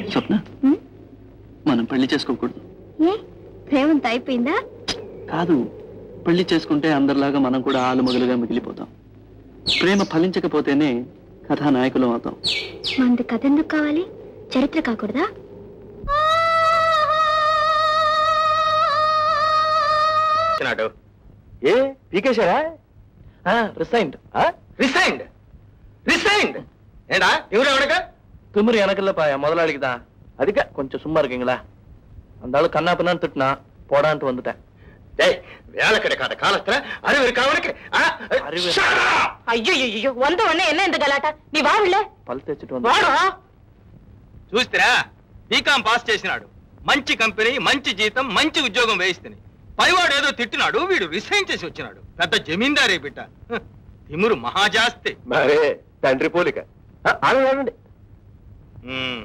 స్వప్న ఉమ్, మనం పెళ్లి చేసుకోకూడదు ఏ ప్రేమంత అయిపోయిందా కాదు పెళ్లి చేసుకుంటే అందరిలాగా మనం కూడా ఆలుమగలుగా మిగిలిపోతాం ప్రేమ ఫలించకపోతేనే కథానాయకులం అవుతాం మనది కథ ఎందుకు కావాలి చరిత్ర కాకూడదా వచ్చినాడు ఏ పీకేశారా రిసైన్డ్ రిసైన్డ్ రిసైన్డ్ ஏடா இவரு எவனுக்கு திமிரு எனக்கு இல்லப்பா என் முதலாளிக்கு தான் அதுக்க கொஞ்சம் சும்மா இருக்கீங்களா அந்த ஆளு கண்ணா பின்னான்னு திட்டுனா போடான்ட்டு வந்துட்டேன் டேய் வேலை கிடைக்காத காலத்துல அறிவு இருக்கா அவனுக்கு ஆ? அறிவு- Shut up! అయ్యో అయ్యో వంద ఉన్నా என்ன இந்த గలాట నీ వావిళ్ళే பல் தேய்ச்சிட்டு வந்து వాడు చూస్తారా బీకాం పాస్ చేసినాడు మంచి కంపెనీ మంచి జీతం మంచి ఉద్యోగం వేయిస్తుంది పైవాడు ఏదో తిట్టినాడు వీడు రిసైన్ చేసి వచ్చినాడు పెద్ద జమీందారే బిడ్డ హ, తిమురు మహాజాస్తి మరే తండ్రి పోలిక ఆ, ఆగండి, ఆగండి ఉమ్.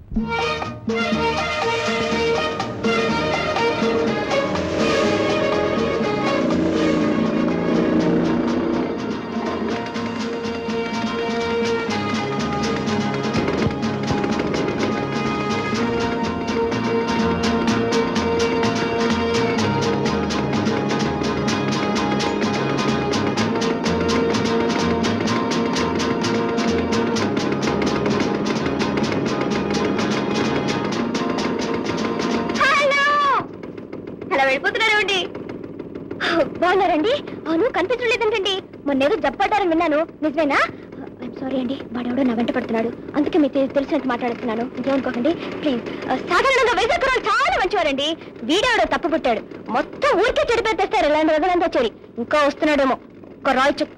హలో హలో వెళ్ళిపోతున్నారేమండి బాగున్నారండి అవును కనిపించలేదంటండి మొన్న ఏదో జబ్బడ్డారని విన్నాను నిజమేనా ఐఎమ్ సారీ అండి వాడెవడో నా వెంట పడుతున్నాడు అందుకే మీకు తె- తెలిసినట్టు మాట్లాడుతున్నాను ఇంకేమనుకోకండి ప్లీజ్ సాధారణంగా వైజాగ్ కుర్రాళ్ళు చాలా మంచివారండి వీడెవడో తప్పు పుట్టాడు మొత్తం ఊరికే చెడిపోయి తెస్తారు ఇలాంటి రోజులంతా చేరి ఇంకా వస్తున్నాడేమో ఒక రాయ్ చెప్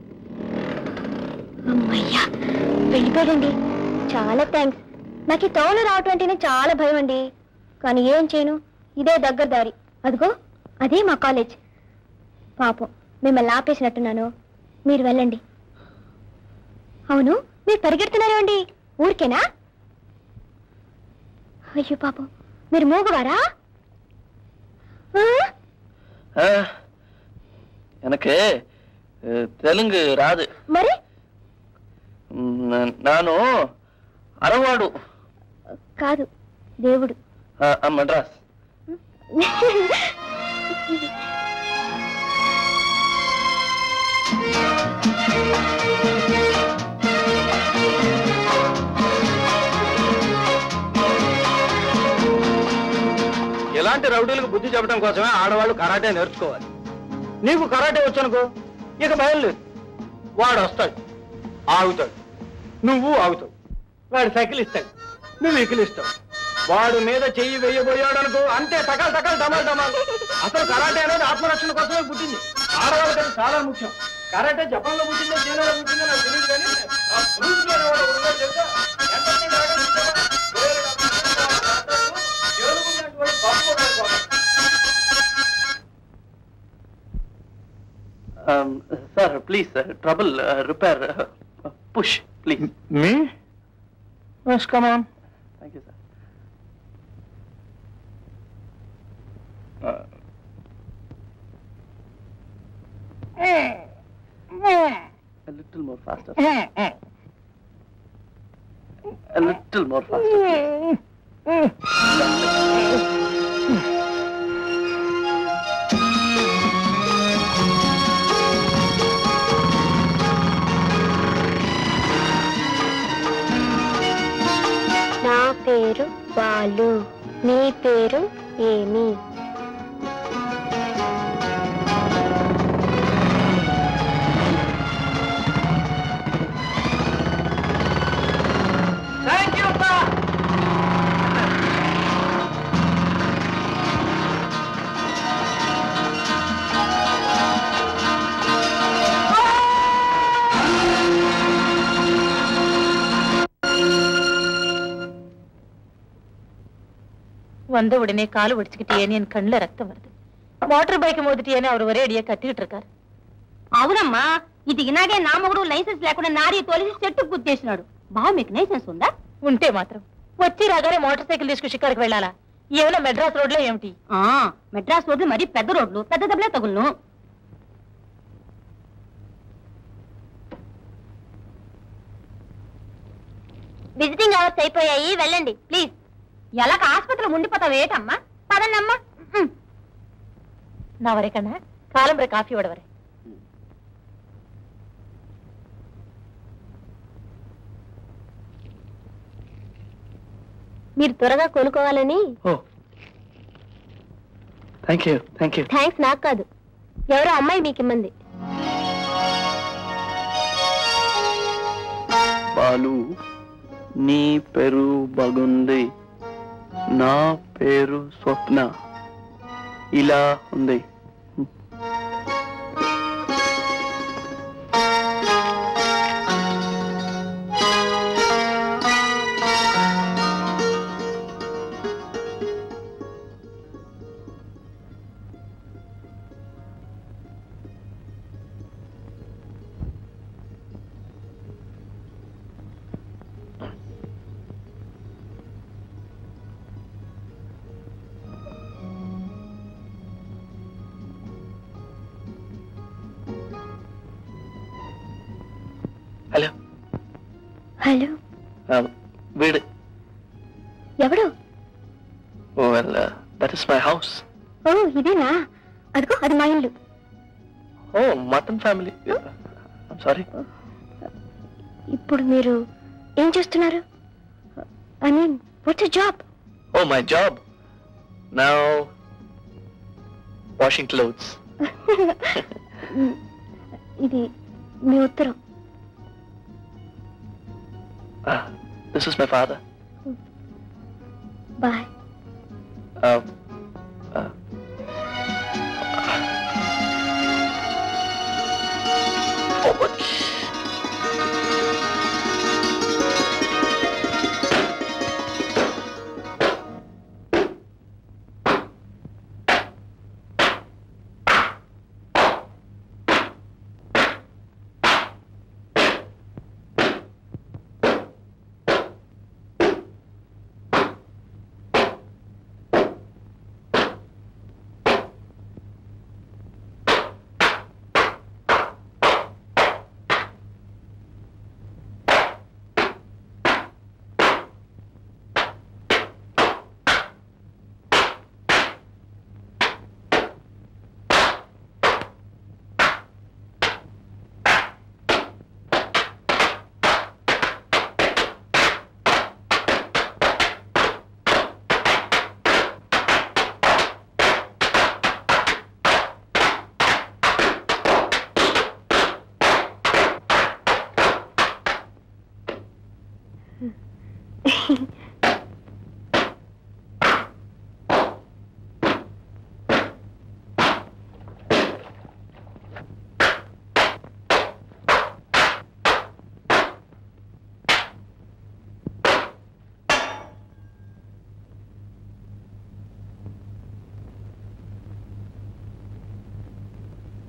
అమ్మయ్యా వెళ్ళిపోయాడండి చాలా థ్యాంక్స్ నాకు ఈ తోలు రావటం అంటేనే చాలా భయం అండి కానీ ఏం చేయను ఇదే దగ్గర దారి అదిగో అదే మా కాలేజ్ పాపం మిమ్మల్ని ఆపేసినట్టున్నాను మీరు వెళ్ళండి అవును మీరు పరిగెడుతున్నారే అండి ఊరికేనా అయ్యో పాపం మీరు మూగవారా ఆ? ஆ, எனக்கு அஹ், தெலுங்கு ராது మరి ம், நானு అరవాడు కాదు దేవుడు ఆ, ఆ, మద్రాస్ ఇలాంటి రౌడీలకు బుద్ధి చెప్పడం కోసమే ఆడవాళ్ళు కరాటే నేర్చుకోవాలి నీకు కరాటే వచ్చనుకో ఇక భయం లేదు వాడు వస్తాడు ఆగుతాడు నువ్వు ఆగుతావు వాడు సైకిల్ ఇస్తాడు నువ్వు ఇకిలిస్తావు వాడు మీద చెయ్యి వేయబోయాడు అనుకో అంతే తగలు తగలు డమాల్ డమాల్ అసలు కరాటే అనేది ఆత్మరక్షణ కోసమే పుట్టింది ఆడవాళ్ళకి అది చాలా ముఖ్యం కరాటే జపాన్ లో పుట్టిందో చైనాలో పుట్టిందో నాకు తెలియదు కానీ ఆ బ్రూస్ లీ అనేవాడు ఒకడు ఉన్నాడు తెలుసా? ఎంతమంది డ్రాగన్ చూసావా? వేరే డాక్టర్లు, ఏనుగు లాంటి వాడు బాబు ఒకడు పాపం. Sir please sir trouble repair push please Me? Yes, come on. Thank you sir A little more faster. A little more faster. please. నా పేరు బాలు నీ పేరు ఏమి வந்த உடனே கால் ஒடிச்சுக்கிட்டேன்னு என் கண்ணுல ரத்தம் வருது மோட்டார் பைக் மோதிட்டியேன்னு அவர் ஒரே அடியா கத்திக்கிட்டு இருக்காரு అవునమ్మా ఇది ఇలాగే నా మొగుడు లైసెన్స్ లేకుండా నారీ తోలిసి చెట్టు గుద్దేసినాడు బావ మీకు లైసెన్స్ ఉందా ఉంటే మాత్రం వచ్చి రాగానే మోటార్ సైకిల్ తీసుకు షికారుకు వెళ్ళాలా ఏమైనా మెడ్రాస్ రోడ్ లో ఏమిటి ఆ మెడ్రాస్ రోడ్లు మరీ పెద్ద రోడ్లు పెద్ద దెబ్బలే తగులును విజిటింగ్ అవర్స్ అయిపోయాయి వెళ్ళండి ప్లీజ్ ఎలా ఆసుపత్రిలో ఉండిపోతావు ఏటమ్మా పదండమ్మా ఉమ్. నా వరే కన్నా కాలం రే కాఫీ ఇవ్వడవరే మీరు త్వరగా కొనుక్కోవాలని oh thank you thank you thanks నాకు కాదు ఎవరో అమ్మాయి మీకు ఇమ్మంది బాలు నీ పేరు బాగుంది నా పేరు స్వప్న ఇలా ఉంది హలో హలో వీడు ఎవడు well that is my house oh ఇదేనా అదిగో అది మా ఇల్లు ఓ మటన్ ఫ్యామిలీ సారీ ఇప్పుడు మీరు ఏం చేస్తున్నారు I mean what's job oh my job now washing clothes ఇది మీ ఉత్తరం this is my father boy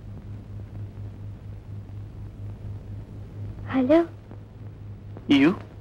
hello you